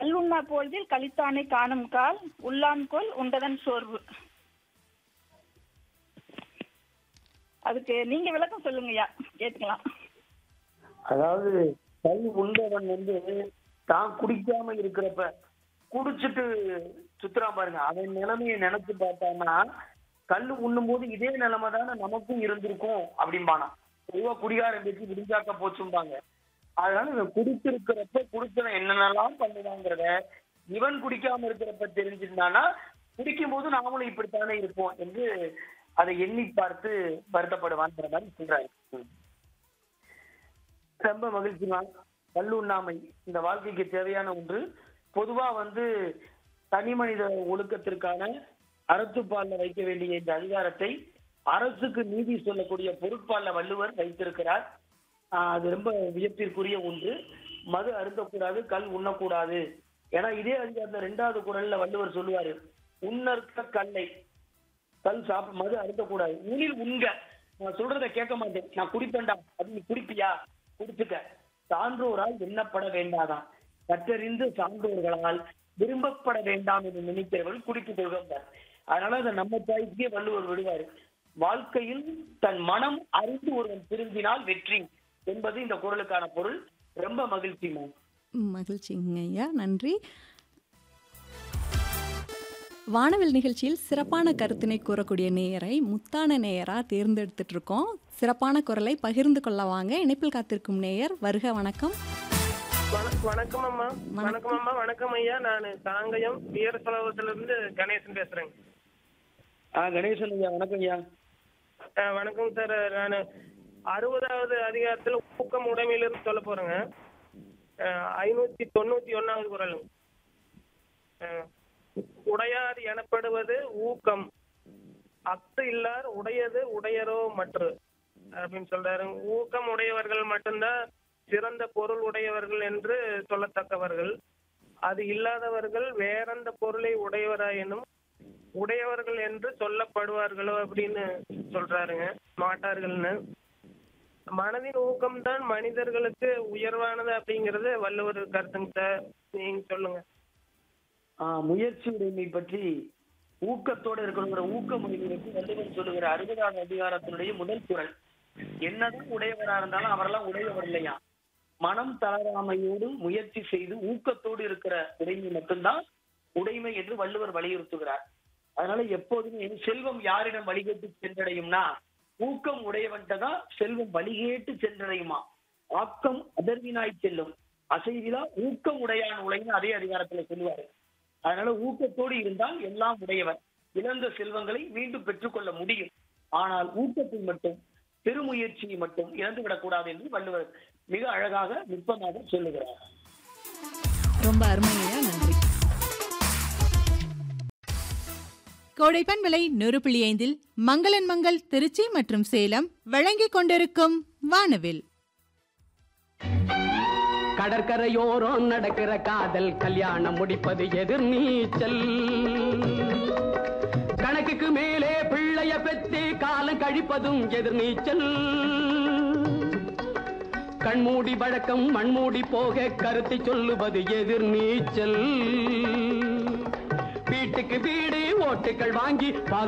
கல்லுண்ணா பொழுதில் கலித்தானை காணும் கால் உள்ளான்கொள் உண்டதன் சோர்வு அதுக்கு நீங்க விளக்கம் சொல்லுங்கய்யா கேட்கலாம் அதாவது கல் உண்டவன் வந்து தான் குடிக்காம இருக்கிறப்ப குடிச்சிட்டு சுத்துறான் பாருங்க அவன் நிலைமையை நினைச்சு பார்த்தான்னா கல் உண்ணும் போது இதே நிலைமை தானே நமக்கும் இருந்திருக்கும் அப்படிம்பானா பொதுவா குடிகாரம் பேச்சு விடிஞ்சாக்க போச்சும்பாங்க அதனால இவன் குடிச்சிருக்கிறப்ப குடிச்சவன் என்னென்னலாம் பண்ணுவாங்கிறத இவன் குடிக்காம இருக்கிறப்ப தெரிஞ்சிருந்தானா குடிக்கும் போது நாமளும் இப்படித்தானே இருப்போம் என்று அதை எண்ணி பார்த்து வருத்தப்படுவான்ற மாதிரி சொல்றாரு ம். ரொம்ப மகிழ்ச்சி மேம் கல்லுண்ணாமை இந்த வாழ்க்கைக்கு தேவையான ஒன்று பொதுவா வந்து தனி மனித ஒழுக்கத்திற்கான அறத்துப்பால்ல வைக்க வேண்டிய இந்த அதிகாரத்தை அரசுக்கு நீதி சொல்லக்கூடிய பொருட்பால்ல வள்ளுவர் வைத்திருக்கிறார் ஆஹ் அது ரொம்ப வியப்பிற்குரிய ஒன்று மது அருந்தக்கூடாது கல் உண்ணக்கூடாது ஏன்னா இதே அதிகாரத்துல ரெண்டாவது குரல்ல வள்ளுவர் சொல்லுவாரு உன்னற்க கல்லை கல் சாப்பிட மது அருந்தக்கூடாது உனில் உண்க நான் சொல்றத கேட்க மாட்டேன் நான் குடிப்பேன்டா அது நீ குடிப்பியா குடிச்சுக்க சான்றோரால் எண்ணப்பட வேண்டாதான் கற்றறிந்து சான்றோர்களால் விரும்பப்பட வேண்டாம் என்று நினைக்கிறவர்கள் குடித்துக் கொள்கின்றார் அதனால அதை நம்ம தாய்க்கே வள்ளுவர் விடுவாரு வாழ்க்கையில் தன் மனம் அறிந்து ஒருவன் திரும்பினால் வெற்றி என்பது இந்த குரலுக்கான பொருள் ரொம்ப மகிழ்ச்சி மேம் மகிழ்ச்சிங்க ஐயா நன்றி வானவில் நிகழ்ச்சியில் சிறப்பான கருத்தினை கூறக்கூடிய நேயரை முத்தான நேயரா தேர்ந்தெடுத்துட்டு இருக்கோம் சிறப்பான குரலை பகிர்ந்து கொள்ள வாங்க இணைப்பில் காத்திருக்கும் நேயர் வருக வணக்கம் வண- வணக்கம் அம்மா வணக்கம் அம்மா வணக்கம் ஐயா நான் காங்கயம் வீர சுலபத்துல இருந்து கணேசன் பேசுறேங்க ஆ கணேசன் ஐயா வணக்கம் ஐயா அஹ், வணக்கம் சார் நான் அறுபதாவது அதிகாரத்துல ஊக்கம் உடைமையிலிருந்து சொல்ல போறேங்க அஹ், ஐநூத்தி தொண்ணூத்தி ஒன்னாவது குரல் அஹ், உடையார் எனப்படுவது ஊக்கம் அத்து இல்லார் உடையது உடையரோ மற்று அப்படின்னு சொல்றாரு ஊக்கம் உடையவர்கள் மட்டும்தான் சிறந்த பொருள் உடையவர்கள் என்று சொல்லத்தக்கவர்கள் அது இல்லாதவர்கள் வேறெந்த பொருளை உடையவராயினும் உடையவர்கள் என்று சொல்லப்படுவார்களோ அப்படின்னு சொல்றாருங்க மாட்டார்கள்னு மனதின் ஊக்கம்தான் மனிதர்களுக்கு உயர்வானது அப்படிங்கறது வள்ளுவர் கருத்துங்க சார் நீங்க சொல்லுங்க ஆ, முயற்சி உடைமை பற்றி ஊக்கத்தோட இருக்கணுங்கிற ஊக்கம் உடைமைக்கு வள்ளுவர் சொல்லுகிற அறுபதாவது அதிகாரத்தினுடைய முதல் குரல் என்னதான் உடையவரா இருந்தாலும் அவரெல்லாம் உடையவர் இல்லையா மனம் தளராமையோடு முயற்சி செய்து ஊக்கத்தோடு இருக்கிற உடைமை மட்டும்தான் உடைமை என்று வள்ளுவர் வலியுறுத்துகிறார் அதனால எப்போதுமே செல்வம் யாரிடம் வழிகேட்டு சென்றடையும்னா ஊக்கம் உடையவன்கிட்ட தான் செல்வம் வழிகேட்டு சென்றடையுமா ஆக்கம் அதர்வினாய் செல்லும் அசைவிலா ஊக்கம் உடையான் உலைன்னு அதே அதிகாரத்துல சொல்லுவாரு அதனால ஊக்கத்தோடு இருந்தால் எல்லாம் உடையவர் இழந்த செல்வங்களை மீண்டும் பெற்றுக்கொள்ள முடியும் ஆனால் ஊக்கத்தை மட்டும் பெருமுயற்சியை மட்டும் இழந்துவிடக் கூடாது என்று வள்ளுவர் மிக அழகாக நுட்பமாக சொல்லுகிறார் ரொம்ப அருமையா நன்றி கோடைப்பன் விலை நூறு புள்ளி ஐந்தில் மங்களன் மங்கள் திருச்சி மற்றும் சேலம் வழங்கிக் கொண்டிருக்கும் வானவில் கடற்கரையோரம் நடக்கிற காதல் கல்யாணம் முடிப்பது எதிர் நீச்சல் கணக்குக்கு மேலே பிள்ளைய பெத்து காலம் கழிப்பதும் எதிர் நீச்சல் கண்மூடி வழக்கம் மண்மூடி போக கருத்தை சொல்லுவது எதிர் நீச்சல் வீட்டுக்கு வீடு ஓட்டுக்கள் வாங்கி